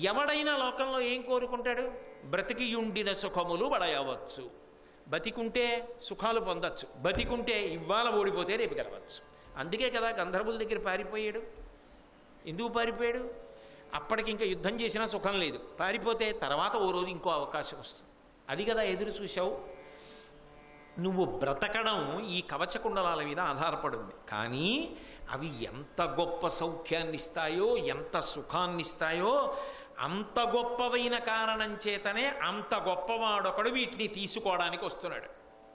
ఎవడైనా లోకంలో ఏం కోరుకుంటాడు బ్రతికియుండిన సుఖములు పడయవచ్చు బతికుంటే సుఖాలు పొందొచ్చు బతికుంటే ఇవాళ ఓడిపోతే రేపు గెలవచ్చు అందుకే కదా గంధర్వుల దగ్గర పారిపోయాడు ఎందుకు పారిపోయాడు అప్పటికి ఇంకా యుద్ధం చేసినా సుఖం లేదు పారిపోతే తర్వాత ఓ రోజు ఇంకో అవకాశం వస్తుంది అది కదా ఎదురు చూశావు నువ్వు బ్రతకడం ఈ కవచకుండలాల మీద ఆధారపడింది కానీ అవి ఎంత గొప్ప సౌఖ్యాన్ని ఇస్తాయో ఎంత సుఖాన్ని ఇస్తాయో అంత గొప్పవైన కారణం చేతనే అంత గొప్పవాడొకడు వీటిని తీసుకోవడానికి వస్తున్నాడు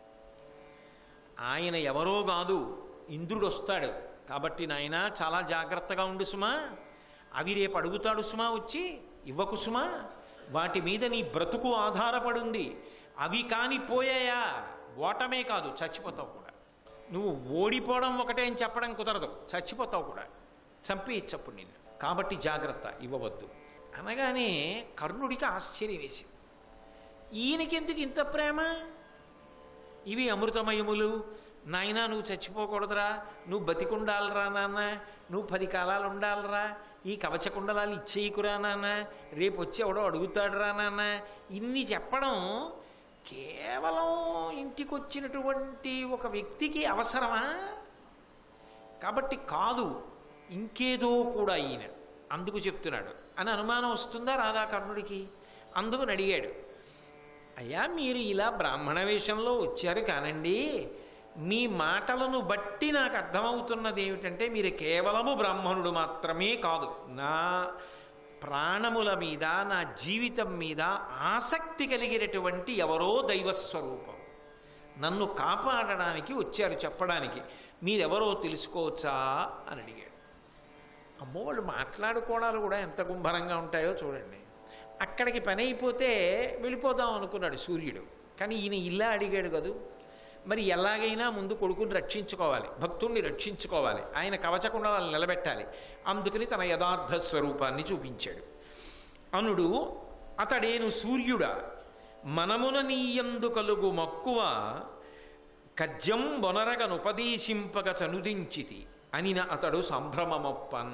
ఆయన ఎవరో కాదు ఇంద్రుడు వస్తాడు కాబట్టి నాయన చాలా జాగ్రత్తగా ఉండు సుమా అవి రేపు అడుగుతాడు సుమా వచ్చి ఇవ్వకు సుమా వాటి మీద నీ బ్రతుకు ఆధారపడుంది అవి కాని పోయాయా ఓటమే కాదు చచ్చిపోతావు కూడా నువ్వు ఓడిపోవడం ఒకటే అని చెప్పడం కుదరదు చచ్చిపోతావు కూడా చంపి ఇచ్చప్పుడు నిన్ను కాబట్టి జాగ్రత్త ఇవ్వవద్దు అనగానే కర్ణుడికి ఆశ్చర్యం వేసింది ఈయనకెందుకు ఇంత ప్రేమ ఇవి అమృతమయములు నాయనా నువ్వు చచ్చిపోకూడదురా నువ్వు బతికుండాలరా నాన్న నువ్వు పది కాలాలు ఉండాలరా ఈ కవచకుండలాలు ఇచ్చేయకురా నాన్న రేపు వచ్చి ఎవడో అడుగుతాడురా నాన్న ఇన్ని చెప్పడం కేవలం ఇంటికి వచ్చినటువంటి ఒక వ్యక్తికి అవసరమా కాబట్టి కాదు ఇంకేదో కూడా ఈయన అందుకు చెప్తున్నాడు అని అనుమానం వస్తుందా రాధా కర్ణుడికి అందుకు అడిగాడు అయ్యా మీరు ఇలా బ్రాహ్మణ వేషంలో వచ్చారు కానండి మీ మాటలను బట్టి నాకు అర్థమవుతున్నది ఏమిటంటే మీరు కేవలము బ్రాహ్మణుడు మాత్రమే కాదు నా ప్రాణముల మీద నా జీవితం మీద ఆసక్తి కలిగినటువంటి ఎవరో దైవస్వరూపం నన్ను కాపాడడానికి వచ్చారు చెప్పడానికి మీరెవరో తెలుసుకోవచ్చా అని అడిగాడు అమ్మో వాళ్ళు మాట్లాడుకోవడాలు కూడా ఎంత గుంభరంగా ఉంటాయో చూడండి అక్కడికి పని అయిపోతే వెళ్ళిపోదాం అనుకున్నాడు సూర్యుడు కానీ ఈయన ఇలా అడిగాడు కదూ మరి ఎలాగైనా ముందు కొడుకుని రక్షించుకోవాలి భక్తుణ్ణి రక్షించుకోవాలి ఆయన కవచకుండా వాళ్ళని నిలబెట్టాలి అందుకని తన యథార్థ స్వరూపాన్ని చూపించాడు అనుడు అతడేను సూర్యుడా మనమున నీయందు కలుగు మక్కువ కజ్జం బొనరగనుపదేశింపగ చనుదించితి అనిన అతడు సంభ్రమమొప్పన్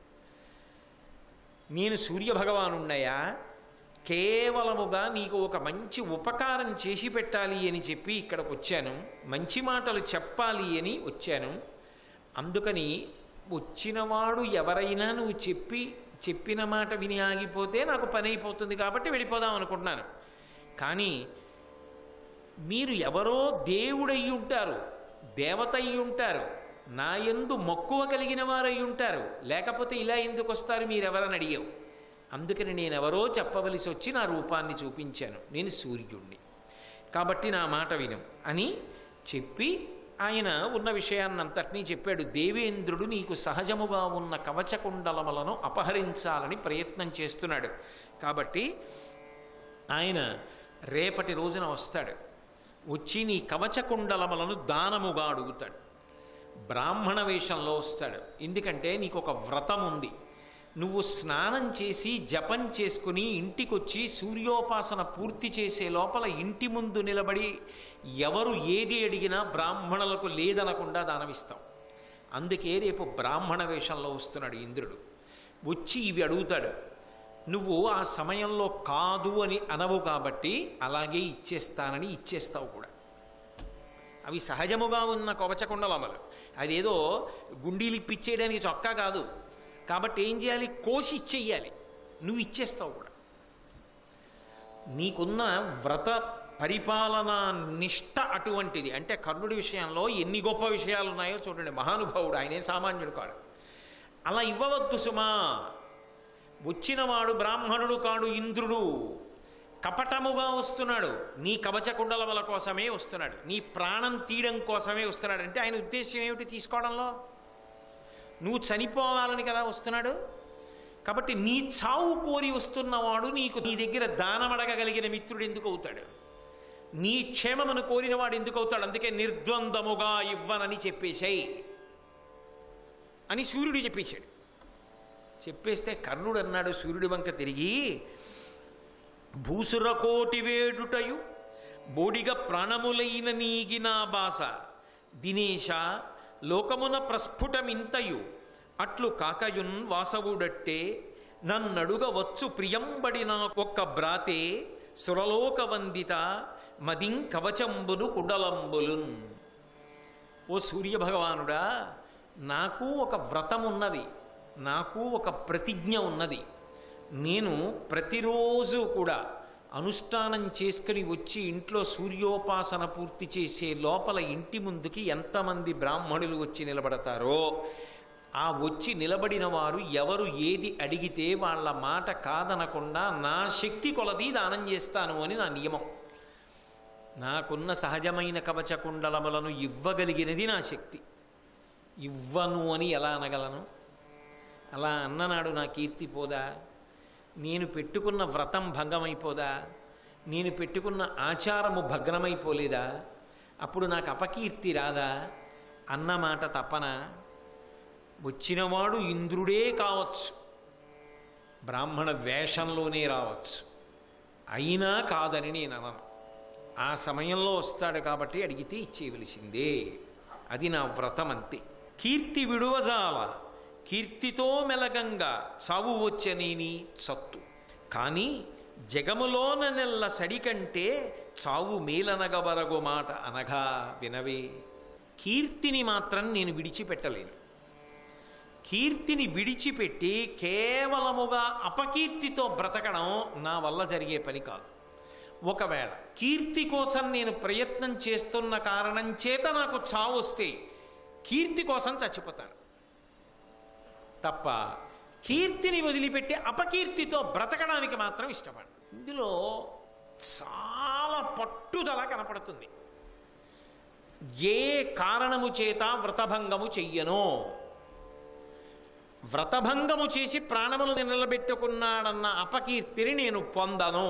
నేను సూర్యభగవానున్నయా కేవలముగా నీకు ఒక మంచి ఉపకారం చేసి పెట్టాలి అని చెప్పి ఇక్కడికి వచ్చాను మంచి మాటలు చెప్పాలి అని వచ్చాను అందుకని వచ్చినవాడు ఎవరైనా నువ్వు చెప్పి చెప్పిన మాట విని ఆగిపోతే నాకు పని అయిపోతుంది కాబట్టి వెళ్ళిపోదాం అనుకుంటున్నాను కానీ మీరు ఎవరో దేవుడయ్యి ఉంటారు దేవత అయి ఉంటారు నా ఎందు మక్కువ కలిగిన వారై ఉంటారు లేకపోతే ఇలా ఎందుకు వస్తారు మీరెవరని అడిగావు అందుకని నేనెవరో చెప్పవలసి వచ్చి నా రూపాన్ని చూపించాను నేను సూర్యుణ్ణి కాబట్టి నా మాట విను అని చెప్పి ఆయన ఉన్న విషయాన్నంతటినీ చెప్పాడు దేవేంద్రుడు నీకు సహజముగా ఉన్న కవచకుండలములను అపహరించాలని ప్రయత్నం చేస్తున్నాడు కాబట్టి ఆయన రేపటి రోజున వస్తాడు వచ్చి నీ కవచకుండలములను దానముగా అడుగుతాడు బ్రాహ్మణ వేషంలో వస్తాడు ఎందుకంటే నీకు ఒక వ్రతం ఉంది నువ్వు స్నానం చేసి జపం చేసుకుని ఇంటికొచ్చి సూర్యోపాసన పూర్తి చేసే లోపల ఇంటి ముందు నిలబడి ఎవరు ఏది అడిగినా బ్రాహ్మణులకు లేదనకుండా దానమిస్తాం అందుకే రేపు బ్రాహ్మణ వేషంలో వస్తున్నాడు ఇంద్రుడు వచ్చి ఇవి అడుగుతాడు నువ్వు ఆ సమయంలో కాదు అని అనవు కాబట్టి అలాగే ఇచ్చేస్తానని ఇచ్చేస్తావు కూడా అవి సహజముగా ఉన్న కవచకుండలమలు అదేదో గుండీలు ఇప్పిచ్చేయడానికి చొక్కా కాదు కాబట్టి ఏం చేయాలి కోసి ఇచ్చేయాలి నువ్వు ఇచ్చేస్తావు కూడా నీకున్న వ్రత పరిపాలన నిష్ట అటువంటిది అంటే కర్ణుడి విషయంలో ఎన్ని గొప్ప విషయాలు ఉన్నాయో చూడండి మహానుభావుడు ఆయనే సామాన్యుడు కాడు అలా ఇవ్వవద్దు సుమా వచ్చినవాడు బ్రాహ్మణుడు కాడు ఇంద్రుడు కపటముగా వస్తున్నాడు నీ కవచ కుండలముల కోసమే వస్తున్నాడు నీ ప్రాణం తీయడం కోసమే వస్తున్నాడు అంటే ఆయన ఉద్దేశం ఏమిటి తీసుకోవడంలో నువ్వు చనిపోవాలని కదా వస్తున్నాడు కాబట్టి నీ చావు కోరి వస్తున్నవాడు నీకు నీ దగ్గర దానమడగగలిగిన మిత్రుడు ఎందుకు అవుతాడు నీ క్షేమమును కోరినవాడు ఎందుకు అవుతాడు అందుకే నిర్ద్వందముగా ఇవ్వనని చెప్పేశాయి అని సూర్యుడు చెప్పేశాడు చెప్పేస్తే కర్ణుడు అన్నాడు సూర్యుడి వంక తిరిగి భూసురకోటి వేడుటయు బోడిగ ప్రాణములైన నీగిన బాస దినేశ లోకమున ప్రస్ఫుటమింతయు అట్లు కాకయున్ వాసవుడట్టే నన్నడుగవచ్చు ప్రియంబడిన ఒక్క బ్రాతే సురలోక వందిత మదిం కవచంబును కుడలంబులున్ ఓ సూర్య భగవానుడా నాకు ఒక వ్రతం ఉన్నది నాకు ఒక ప్రతిజ్ఞ ఉన్నది నేను ప్రతిరోజు కూడా అనుష్ఠానం చేసుకుని వచ్చి ఇంట్లో సూర్యోపాసన పూర్తి చేసే లోపల ఇంటి ముందుకి ఎంతమంది బ్రాహ్మణులు వచ్చి నిలబడతారో ఆ వచ్చి నిలబడిన వారు ఎవరు ఏది అడిగితే వాళ్ళ మాట కాదనకుండా నా శక్తి కొలది దానం చేస్తాను అని నా నియమం నాకున్న సహజమైన కవచ కుండలములను ఇవ్వగలిగినది నా శక్తి ఇవ్వను అని ఎలా అనగలను అలా అన్ననాడు నా కీర్తి పోదా నేను పెట్టుకున్న వ్రతం భంగమైపోదా నేను పెట్టుకున్న ఆచారము భగ్నమైపోలేదా అప్పుడు నాకు అపకీర్తి రాదా అన్న మాట తప్పన వచ్చినవాడు ఇంద్రుడే కావచ్చు బ్రాహ్మణ వేషంలోనే రావచ్చు అయినా కాదని నేను అనను ఆ సమయంలో వస్తాడు కాబట్టి అడిగితే ఇచ్చేయవలసిందే అది నా వ్రతం అంతే కీర్తి విడువజాల కీర్తితో మెలగంగా చావు వచ్చనేని చత్తు కానీ జగములోన నెల్ల సడి కంటే చావు మేలనగబరగు మాట అనగా వినవే కీర్తిని మాత్రం నేను విడిచిపెట్టలేను కీర్తిని విడిచిపెట్టి కేవలముగా అపకీర్తితో బ్రతకడం నా వల్ల జరిగే పని కాదు ఒకవేళ కీర్తి కోసం నేను ప్రయత్నం చేస్తున్న కారణం చేత నాకు చావు వస్తే కీర్తి కోసం చచ్చిపోతాను తప్ప కీర్తిని వదిలిపెట్టి అపకీర్తితో బ్రతకడానికి మాత్రం ఇష్టపడను ఇందులో చాలా పట్టుదల కనపడుతుంది ఏ కారణము చేత వ్రతభంగము చెయ్యనో వ్రతభంగము చేసి ప్రాణములు నిలబెట్టుకున్నాడన్న అపకీర్తిని నేను పొందను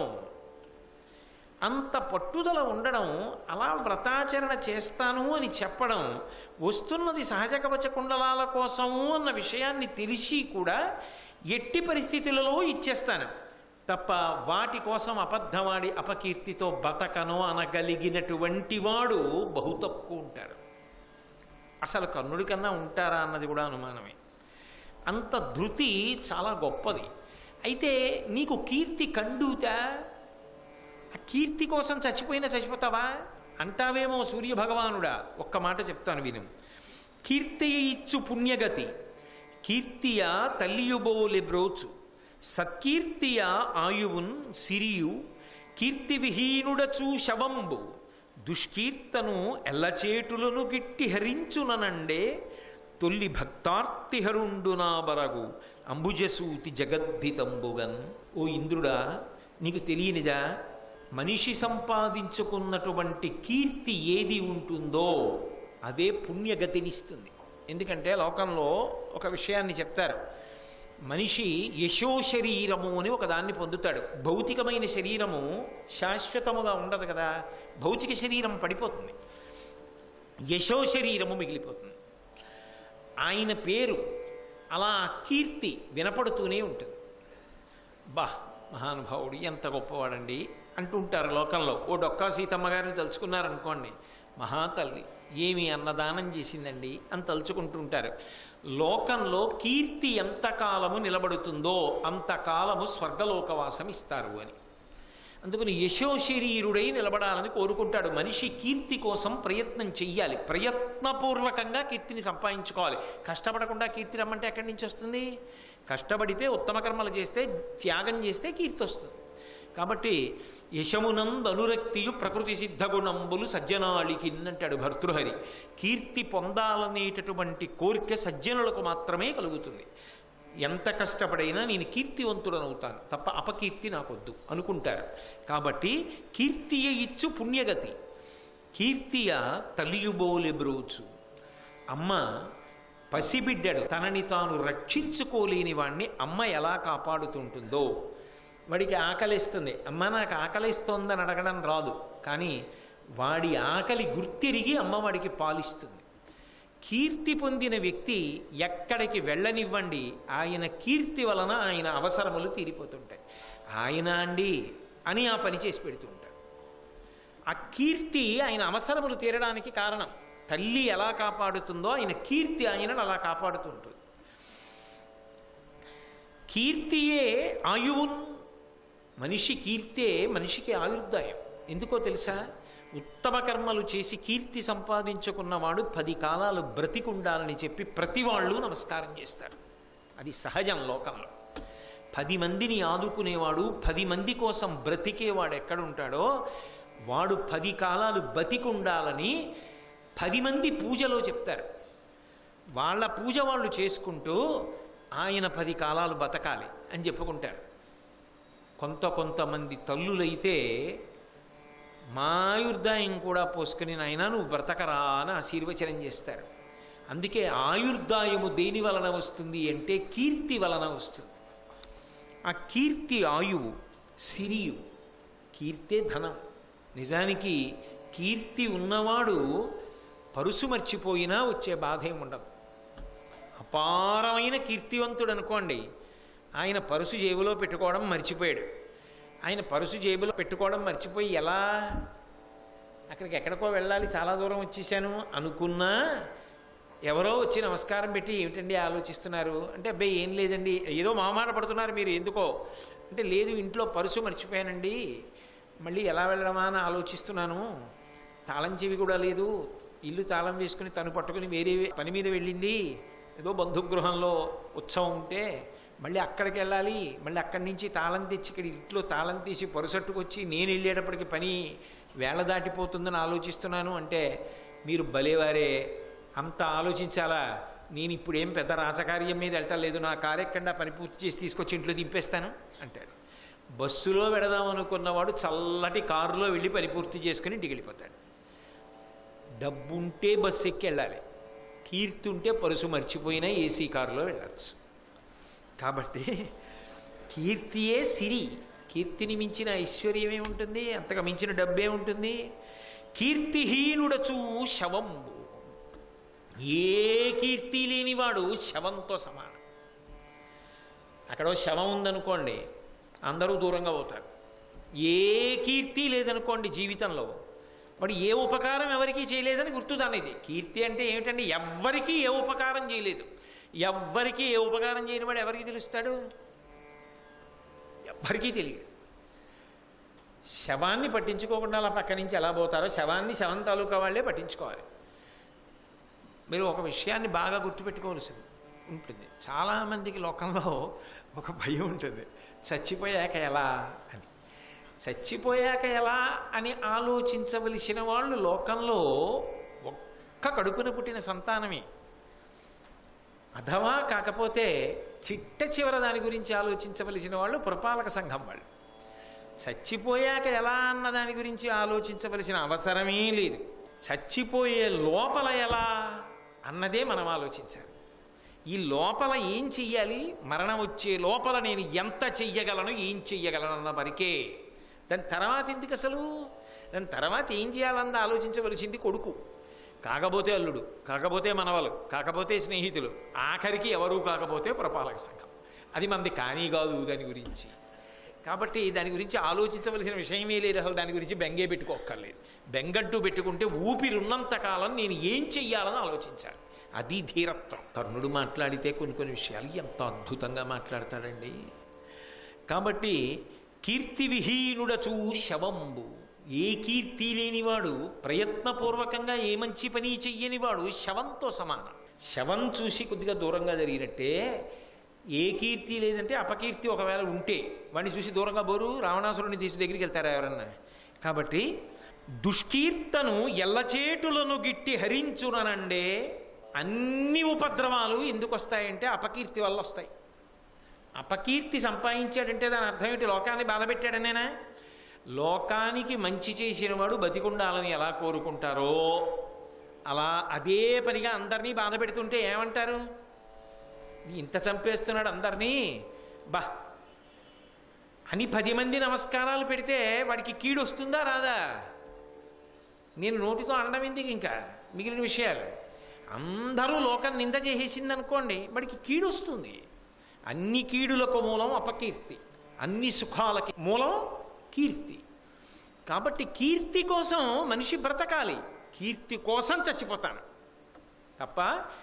అంత పట్టుదల ఉండడం అలా వ్రతాచరణ చేస్తాను అని చెప్పడం వస్తున్నది సహజ కవచ కుండలాల కోసము అన్న విషయాన్ని తెలిసి కూడా ఎట్టి పరిస్థితులలో ఇచ్చేస్తాను తప్ప వాటి కోసం అబద్ధమాడి అపకీర్తితో బతకను అనగలిగినటువంటి వాడు బహు తక్కువ ఉంటాడు అసలు కర్ణుడి కన్నా ఉంటారా అన్నది కూడా అనుమానమే అంత ధృతి చాలా గొప్పది అయితే నీకు కీర్తి కండూతా ఆ కీర్తి కోసం చచ్చిపోయినా చచ్చిపోతావా అంటావేమో సూర్య భగవానుడా ఒక్క మాట చెప్తాను విను కీర్తియ ఇచ్చు పుణ్యగతి కీర్తియ తల్లియుబోలె బ్రోచు సత్కీర్తియ ఆయువున్ సిరియు కీర్తి విహీనుడచూ శవంబు దుష్కీర్తను ఎల్లచేటులను గిట్టి హరించుననండే తొల్లి భక్తార్తిహరుండు నా బరగు అంబుజసూతి జగద్ధితంబుగన్ ఓ ఇంద్రుడా నీకు తెలియనిదా మనిషి సంపాదించుకున్నటువంటి కీర్తి ఏది ఉంటుందో అదే పుణ్యగతినిస్తుంది ఎందుకంటే లోకంలో ఒక విషయాన్ని చెప్తారు మనిషి యశో శరీరము అని ఒకదాన్ని పొందుతాడు భౌతికమైన శరీరము శాశ్వతముగా ఉండదు కదా భౌతిక శరీరం పడిపోతుంది యశో శరీరము మిగిలిపోతుంది ఆయన పేరు అలా కీర్తి వినపడుతూనే ఉంటుంది బా మహానుభావుడు ఎంత గొప్పవాడండి అంటుంటారు లోకంలో ఓ డొక్కా సీతమ్మ గారిని తలుచుకున్నారనుకోండి మహాతల్లి ఏమి అన్నదానం చేసిందండి అని తలుచుకుంటుంటారు లోకంలో కీర్తి ఎంతకాలము నిలబడుతుందో అంతకాలము స్వర్గలోకవాసం ఇస్తారు అని అందుకని యశోశరీరుడై నిలబడాలని కోరుకుంటాడు మనిషి కీర్తి కోసం ప్రయత్నం చెయ్యాలి ప్రయత్నపూర్వకంగా కీర్తిని సంపాదించుకోవాలి కష్టపడకుండా కీర్తి రమ్మంటే ఎక్కడి నుంచి వస్తుంది కష్టపడితే ఉత్తమ కర్మలు చేస్తే త్యాగం చేస్తే కీర్తి వస్తుంది కాబట్టి యశమునంద్ అనురక్తియు ప్రకృతి సిద్ధగుణంబులు సజ్జనాళికి అంటాడు భర్తృహరి కీర్తి పొందాలనేటటువంటి కోరిక సజ్జనులకు మాత్రమే కలుగుతుంది ఎంత కష్టపడైనా నేను కీర్తివంతుడనవుతాను తప్ప అపకీర్తి నాకొద్దు అనుకుంటారు కాబట్టి కీర్తియ ఇచ్చు పుణ్యగతి కీర్తియ తలియుబోలె బ్రోచు అమ్మ పసిబిడ్డడు తనని తాను రక్షించుకోలేని వాణ్ణి అమ్మ ఎలా కాపాడుతుంటుందో వాడికి ఆకలిస్తుంది అమ్మ నాకు ఆకలిస్తోందని అడగడం రాదు కానీ వాడి ఆకలి గుర్తిరిగి అమ్మ వాడికి పాలిస్తుంది కీర్తి పొందిన వ్యక్తి ఎక్కడికి వెళ్ళనివ్వండి ఆయన కీర్తి వలన ఆయన అవసరములు తీరిపోతుంటాయి ఆయన అండి అని ఆ పని చేసి పెడుతుంటాడు ఆ కీర్తి ఆయన అవసరములు తీరడానికి కారణం తల్లి ఎలా కాపాడుతుందో ఆయన కీర్తి ఆయనను అలా కాపాడుతుంటుంది కీర్తియే ఆయువును మనిషి కీర్తే మనిషికి ఆయుర్దాయం ఎందుకో తెలుసా ఉత్తమ కర్మలు చేసి కీర్తి సంపాదించుకున్నవాడు పది కాలాలు బ్రతికుండాలని చెప్పి ప్రతి వాళ్ళు నమస్కారం చేస్తారు అది సహజం లోకంలో పది మందిని ఆదుకునేవాడు పది మంది కోసం బ్రతికేవాడు ఎక్కడుంటాడో వాడు పది కాలాలు బతికుండాలని పది మంది పూజలో చెప్తారు వాళ్ళ పూజ వాళ్ళు చేసుకుంటూ ఆయన పది కాలాలు బతకాలి అని చెప్పుకుంటారు కొంత కొంతమంది తల్లులైతే మాయుర్దాయం కూడా పోసుకుని నాయన నువ్వు బ్రతకరా అని ఆశీర్వచనం చేస్తారు అందుకే ఆయుర్దాయము దేని వలన వస్తుంది అంటే కీర్తి వలన వస్తుంది ఆ కీర్తి ఆయువు సిరియు కీర్తే ధనం నిజానికి కీర్తి ఉన్నవాడు పరుసు మర్చిపోయినా వచ్చే బాధ ఏమి ఉండదు అపారమైన కీర్తివంతుడు అనుకోండి ఆయన పరుసు జేబులో పెట్టుకోవడం మర్చిపోయాడు ఆయన పరుసు జేబులో పెట్టుకోవడం మర్చిపోయి ఎలా అక్కడికి ఎక్కడికో వెళ్ళాలి చాలా దూరం వచ్చేసాను అనుకున్నా ఎవరో వచ్చి నమస్కారం పెట్టి ఏమిటండి ఆలోచిస్తున్నారు అంటే అబ్బాయి ఏం లేదండి ఏదో మామాట పడుతున్నారు మీరు ఎందుకో అంటే లేదు ఇంట్లో పరుసు మర్చిపోయానండి మళ్ళీ ఎలా వెళ్ళడమా అని ఆలోచిస్తున్నాను తాళం చెవి కూడా లేదు ఇల్లు తాళం వేసుకుని తను పట్టుకుని వేరే పని మీద వెళ్ళింది ఏదో బంధుగృహంలో ఉత్సవం ఉంటే మళ్ళీ అక్కడికి వెళ్ళాలి మళ్ళీ అక్కడి నుంచి తాళం తెచ్చి ఇక్కడ ఇంట్లో తాళం తీసి పొరసట్టుకొచ్చి నేను వెళ్ళేటప్పటికి పని వేళ దాటిపోతుందని ఆలోచిస్తున్నాను అంటే మీరు భలేవారే అంత ఆలోచించాలా నేను ఇప్పుడు ఏం పెద్ద రాజకార్యం మీద వెళ్ళటలేదు నా కార్యక్రమం పని పూర్తి చేసి తీసుకొచ్చి ఇంట్లో దింపేస్తాను అంటాడు బస్సులో వెడదాం అనుకున్నవాడు చల్లటి కారులో వెళ్ళి పని పూర్తి చేసుకుని ఇంటికి వెళ్ళిపోతాడు డబ్బుంటే బస్సు ఎక్కి వెళ్ళాలి కీర్తి ఉంటే పరుసు మర్చిపోయినా ఏసీ కారులో వెళ్ళచ్చు కాబట్టి కీర్తియే సిరి కీర్తిని మించిన ఐశ్వర్యమే ఉంటుంది అంతగా మించిన డబ్బే ఉంటుంది కీర్తిహీనుడచు శవంబు ఏ కీర్తి లేనివాడు శవంతో సమానం అక్కడ ఓ శవం ఉందనుకోండి అందరూ దూరంగా పోతారు ఏ కీర్తి లేదనుకోండి జీవితంలో వాడు ఏ ఉపకారం ఎవరికీ చేయలేదని గుర్తుదాన్ని ఇది కీర్తి అంటే ఏమిటండి ఎవ్వరికీ ఏ ఉపకారం చేయలేదు ఎవ్వరికీ ఏ ఉపకారం చేయని వాడు ఎవరికి తెలుస్తాడు ఎవ్వరికీ తెలియదు శవాన్ని పట్టించుకోకుండా అలా పక్క నుంచి ఎలా పోతారో శవాన్ని శవం తాలూకా వాళ్ళే పట్టించుకోవాలి మీరు ఒక విషయాన్ని బాగా గుర్తుపెట్టుకోవాల్సింది ఉంటుంది చాలామందికి లోకంలో ఒక భయం ఉంటుంది చచ్చిపోయాక ఎలా అని చచ్చిపోయాక ఎలా అని ఆలోచించవలసిన వాళ్ళు లోకంలో ఒక్క కడుపున పుట్టిన సంతానమే అథవా కాకపోతే చిట్ట చివర దాని గురించి ఆలోచించవలసిన వాళ్ళు పురపాలక సంఘం వాళ్ళు చచ్చిపోయాక ఎలా అన్న దాని గురించి ఆలోచించవలసిన అవసరమే లేదు చచ్చిపోయే లోపల ఎలా అన్నదే మనం ఆలోచించాలి ఈ లోపల ఏం చెయ్యాలి మరణం వచ్చే లోపల నేను ఎంత చెయ్యగలను ఏం చెయ్యగలను అన్న వరకే దాని తర్వాత ఎందుకు అసలు దాని తర్వాత ఏం చేయాలన్నది ఆలోచించవలసింది కొడుకు కాకపోతే అల్లుడు కాకపోతే మనవలు కాకపోతే స్నేహితులు ఆఖరికి ఎవరూ కాకపోతే పురపాలక సంఘం అది మనది కానీ కాదు దాని గురించి కాబట్టి దాని గురించి ఆలోచించవలసిన విషయమే లేదు అసలు దాని గురించి బెంగే పెట్టుకోక్కర్లేదు బెంగట్టు పెట్టుకుంటే ఊపిరున్నంత కాలం నేను ఏం చెయ్యాలని ఆలోచించాలి అది ధీరత్వం కర్ణుడు మాట్లాడితే కొన్ని కొన్ని విషయాలు ఎంత అద్భుతంగా మాట్లాడతాడండి కాబట్టి కీర్తి విహీనుడచూ శవంబు ఏ కీర్తి లేనివాడు ప్రయత్నపూర్వకంగా ఏ మంచి పని చెయ్యనివాడు శవంతో సమానం శవం చూసి కొద్దిగా దూరంగా జరిగినట్టే ఏ కీర్తి లేదంటే అపకీర్తి ఒకవేళ ఉంటే వాడిని చూసి దూరంగా బోరు రావణాసురుని తీసి దగ్గరికి వెళ్తారా ఎవరన్నా కాబట్టి దుష్కీర్తను ఎల్లచేటులను గిట్టి హరించుననండే అన్ని ఉపద్రవాలు ఎందుకు వస్తాయంటే అపకీర్తి వల్ల వస్తాయి అపకీర్తి సంపాదించాడంటే దాని అర్థం ఏంటి లోకాన్ని బాధ పెట్టాడనేనా లోకానికి మంచి చేసిన వాడు బతికుండాలని ఎలా కోరుకుంటారో అలా అదే పనిగా అందరినీ బాధ పెడుతుంటే ఏమంటారు ఇంత చంపేస్తున్నాడు అందరినీ బా అని పది మంది నమస్కారాలు పెడితే వాడికి కీడు వస్తుందా రాదా నేను నోటితో అనడం ఎందుకు ఇంకా మిగిలిన విషయాలు అందరూ లోకం నింద చేసేసింది అనుకోండి వాడికి కీడు వస్తుంది అన్ని కీడులకు మూలం అపకీర్తి అన్ని సుఖాలకి మూలం కీర్తి కాబట్టి కీర్తి కోసం మనిషి బ్రతకాలి కీర్తి కోసం చచ్చిపోతాను తప్ప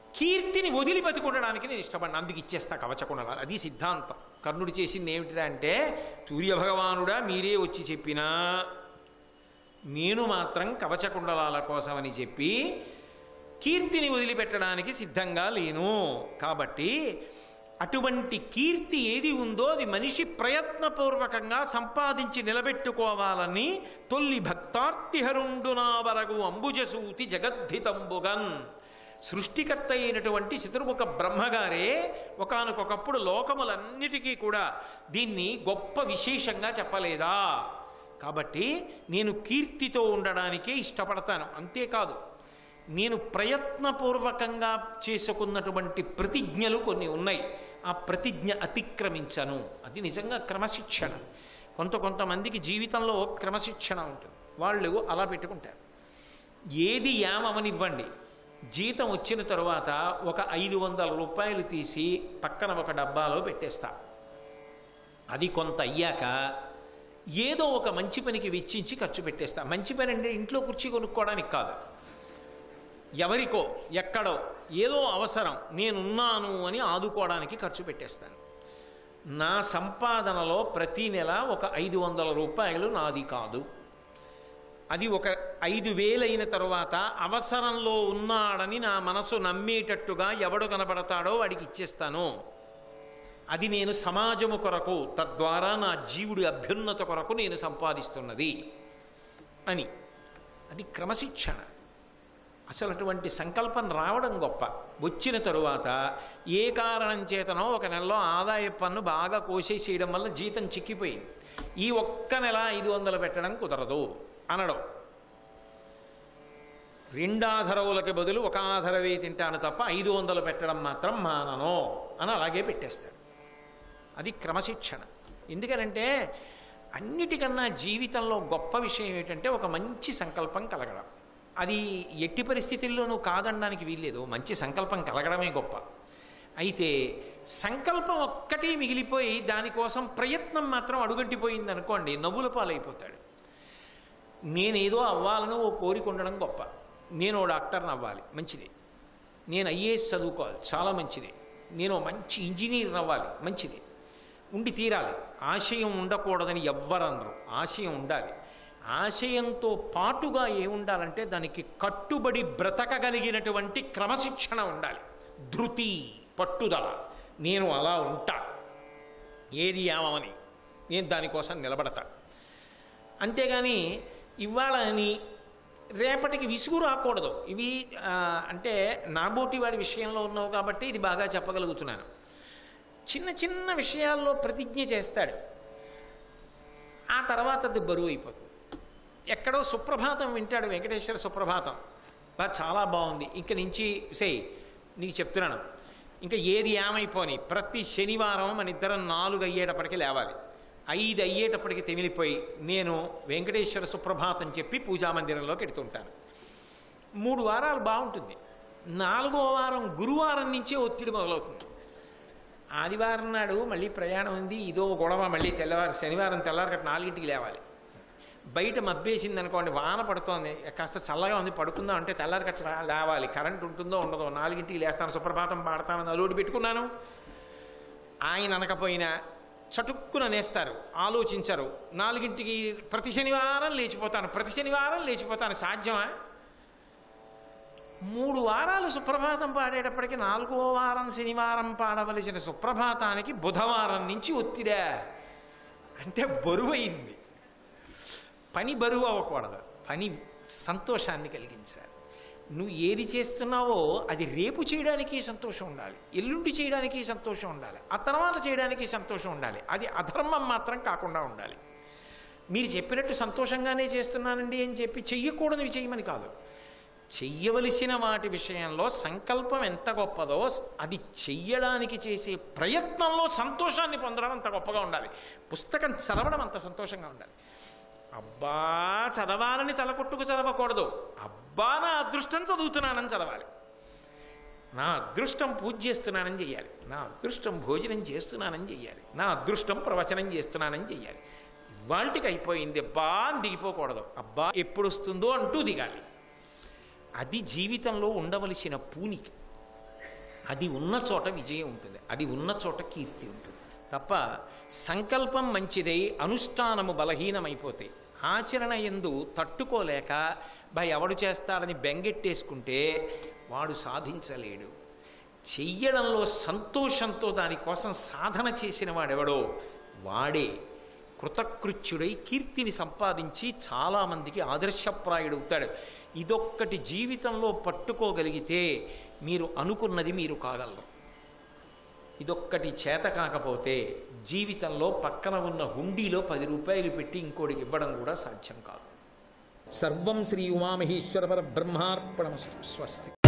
కీర్తిని వదిలి బతికుండడానికి నేను ఇష్టపడిన అందుకు ఇచ్చేస్తా కవచకుండలాలు అది సిద్ధాంతం కర్ణుడు చేసింది ఏమిటిరా అంటే సూర్యభగవానుడా మీరే వచ్చి చెప్పినా నేను మాత్రం కవచకుండలాల కోసమని చెప్పి కీర్తిని వదిలిపెట్టడానికి సిద్ధంగా లేను కాబట్టి అటువంటి కీర్తి ఏది ఉందో అది మనిషి ప్రయత్నపూర్వకంగా సంపాదించి నిలబెట్టుకోవాలని తొల్లి భక్తార్తిహరుండునా వరగు అంబుజసూతి జగద్ధితంబుగన్ సృష్టికర్త అయినటువంటి చతుర్ముఖ బ్రహ్మగారే ఒకానొకప్పుడు లోకములన్నిటికీ కూడా దీన్ని గొప్ప విశేషంగా చెప్పలేదా కాబట్టి నేను కీర్తితో ఉండడానికే ఇష్టపడతాను అంతేకాదు నేను ప్రయత్నపూర్వకంగా చేసుకున్నటువంటి ప్రతిజ్ఞలు కొన్ని ఉన్నాయి ఆ ప్రతిజ్ఞ అతిక్రమించను అది నిజంగా క్రమశిక్షణ కొంత కొంతమందికి జీవితంలో క్రమశిక్షణ ఉంటుంది వాళ్ళు అలా పెట్టుకుంటారు ఏది యామవనివ్వండి జీతం వచ్చిన తరువాత ఒక ఐదు వందల రూపాయలు తీసి పక్కన ఒక డబ్బాలో పెట్టేస్తా అది కొంత అయ్యాక ఏదో ఒక మంచి పనికి వెచ్చించి ఖర్చు పెట్టేస్తా మంచి పని అంటే ఇంట్లో కుర్చీ కొనుక్కోవడానికి కాదు ఎవరికో ఎక్కడో ఏదో అవసరం నేనున్నాను అని ఆదుకోవడానికి ఖర్చు పెట్టేస్తాను నా సంపాదనలో ప్రతి నెల ఒక ఐదు వందల రూపాయలు నాది కాదు అది ఒక ఐదు వేలైన తరువాత అవసరంలో ఉన్నాడని నా మనసు నమ్మేటట్టుగా ఎవడు కనబడతాడో వాడికి ఇచ్చేస్తాను అది నేను సమాజము కొరకు తద్వారా నా జీవుడి అభ్యున్నత కొరకు నేను సంపాదిస్తున్నది అని అది క్రమశిక్షణ అసలు అటువంటి సంకల్పం రావడం గొప్ప వచ్చిన తరువాత ఏ కారణం చేతనో ఒక నెలలో ఆదాయ పన్ను బాగా కోసేసేయడం వల్ల జీతం చిక్కిపోయింది ఈ ఒక్క నెల ఐదు వందలు పెట్టడం కుదరదు అనడం రెండాధరవులకి బదులు ఒక ఆధరవే తింటాను తప్ప ఐదు వందలు పెట్టడం మాత్రం మానను అని అలాగే పెట్టేస్తాడు అది క్రమశిక్షణ ఎందుకనంటే అన్నిటికన్నా జీవితంలో గొప్ప విషయం ఏంటంటే ఒక మంచి సంకల్పం కలగడం అది ఎట్టి పరిస్థితుల్లోనూ కాదనడానికి వీల్లేదు మంచి సంకల్పం కలగడమే గొప్ప అయితే సంకల్పం ఒక్కటి మిగిలిపోయి దానికోసం ప్రయత్నం మాత్రం అడుగంటిపోయింది అనుకోండి నవ్వుల పాలైపోతాడు నేనేదో అవ్వాలని ఓ కోరిక ఉండడం గొప్ప నేను ఓ డాక్టర్ని అవ్వాలి మంచిది నేను ఐఏఎస్ చదువుకోవాలి చాలా మంచిది నేను ఓ మంచి ఇంజనీర్ అవ్వాలి మంచిది ఉండి తీరాలి ఆశయం ఉండకూడదని ఎవ్వరన్నారు ఆశయం ఉండాలి ఆశయంతో పాటుగా ఏముండాలంటే దానికి కట్టుబడి బ్రతకగలిగినటువంటి క్రమశిక్షణ ఉండాలి ధృతి పట్టుదల నేను అలా ఉంటా ఏది ఏమని నేను దానికోసం నిలబడతా అంతేగాని ఇవాళ అని రేపటికి విసుగు రాకూడదు ఇవి ఆ, అంటే నాబోటి వాడి విషయంలో ఉన్నావు కాబట్టి ఇది బాగా చెప్పగలుగుతున్నాను చిన్న చిన్న విషయాల్లో ప్రతిజ్ఞ చేస్తాడు ఆ తర్వాత అది బరువు అయిపోతుంది ఎక్కడో సుప్రభాతం వింటాడు వెంకటేశ్వర సుప్రభాతం బా చాలా బాగుంది ఇంక నుంచి సే నీకు చెప్తున్నాను ఇంకా ఏది ఏమైపోని ప్రతి శనివారం మన ఇద్దరం నాలుగు అయ్యేటప్పటికి లేవాలి ఐదు అయ్యేటప్పటికి తెమిలిపోయి నేను వెంకటేశ్వర సుప్రభాతం చెప్పి పూజామందిరంలోకి ఎడుతుంటాను మూడు వారాలు బాగుంటుంది నాలుగో వారం గురువారం నుంచే ఒత్తిడి మొదలవుతుంది ఆదివారం నాడు మళ్ళీ ప్రయాణం ఉంది ఇదో గొడవ మళ్ళీ తెల్లవారు శనివారం తెల్లారి గట్ట నాలుగింటికి లేవాలి బయట మబ్బేసింది అనుకోండి వాన పడుతోంది కాస్త చల్లగా ఉంది పడుకుందాం అంటే తెల్లారి గట్ట లేవాలి కరెంట్ ఉంటుందో ఉండదో నాలుగింటికి లేస్తాను సుప్రభాతం పాడతానని అలోడి పెట్టుకున్నాను ఆయన అనకపోయినా చటుక్కున నేస్తారు ఆలోచించరు నాలుగింటికి ప్రతి శనివారం లేచిపోతాను ప్రతి శనివారం లేచిపోతాను సాధ్యమా మూడు వారాలు సుప్రభాతం పాడేటప్పటికి నాలుగో వారం శనివారం పాడవలసిన సుప్రభాతానికి బుధవారం నుంచి ఒత్తిడా అంటే బరువైంది పని బరువు అవ్వకూడదు పని సంతోషాన్ని కలిగించాలి నువ్వు ఏది చేస్తున్నావో అది రేపు చేయడానికి సంతోషం ఉండాలి ఎల్లుండి చేయడానికి సంతోషం ఉండాలి ఆ తర్వాత చేయడానికి సంతోషం ఉండాలి అది అధర్మం మాత్రం కాకుండా ఉండాలి మీరు చెప్పినట్టు సంతోషంగానే చేస్తున్నానండి అని చెప్పి చెయ్యకూడనివి చేయమని కాదు చెయ్యవలసిన వాటి విషయంలో సంకల్పం ఎంత గొప్పదో అది చెయ్యడానికి చేసే ప్రయత్నంలో సంతోషాన్ని పొందడం అంత గొప్పగా ఉండాలి పుస్తకం చదవడం అంత సంతోషంగా ఉండాలి అబ్బా చదవాలని తలకొట్టుకు చదవకూడదు అబ్బా నా అదృష్టం చదువుతున్నానని చదవాలి నా అదృష్టం పూజ చేస్తున్నానని చెయ్యాలి నా అదృష్టం భోజనం చేస్తున్నానని చెయ్యాలి నా అదృష్టం ప్రవచనం చేస్తున్నానని చెయ్యాలి ఇవాళకి అయిపోయింది అబ్బా అని దిగిపోకూడదు అబ్బా ఎప్పుడు వస్తుందో అంటూ దిగాలి అది జీవితంలో ఉండవలసిన పూనికి అది ఉన్న చోట విజయం ఉంటుంది అది ఉన్న చోట కీర్తి ఉంటుంది తప్ప సంకల్పం మంచిదై అనుష్ఠానము బలహీనమైపోతాయి ఆచరణ ఎందు తట్టుకోలేక బా ఎవడు చేస్తాడని బెంగెట్టేసుకుంటే వాడు సాధించలేడు చెయ్యడంలో సంతోషంతో దానికోసం సాధన చేసిన వాడెవడో వాడే కృతకృత్యుడై కీర్తిని సంపాదించి చాలామందికి ఆదర్శప్రాయుడవుతాడు ఇదొక్కటి జీవితంలో పట్టుకోగలిగితే మీరు అనుకున్నది మీరు కాగలరు ఇదొక్కటి చేత కాకపోతే జీవితంలో పక్కన ఉన్న హుండీలో పది రూపాయలు పెట్టి ఇంకోటికి ఇవ్వడం కూడా సాధ్యం కాదు సర్వం శ్రీ ఉమామహేశ్వర పరబ్రహ్మార్పణమస్తు స్వస్తి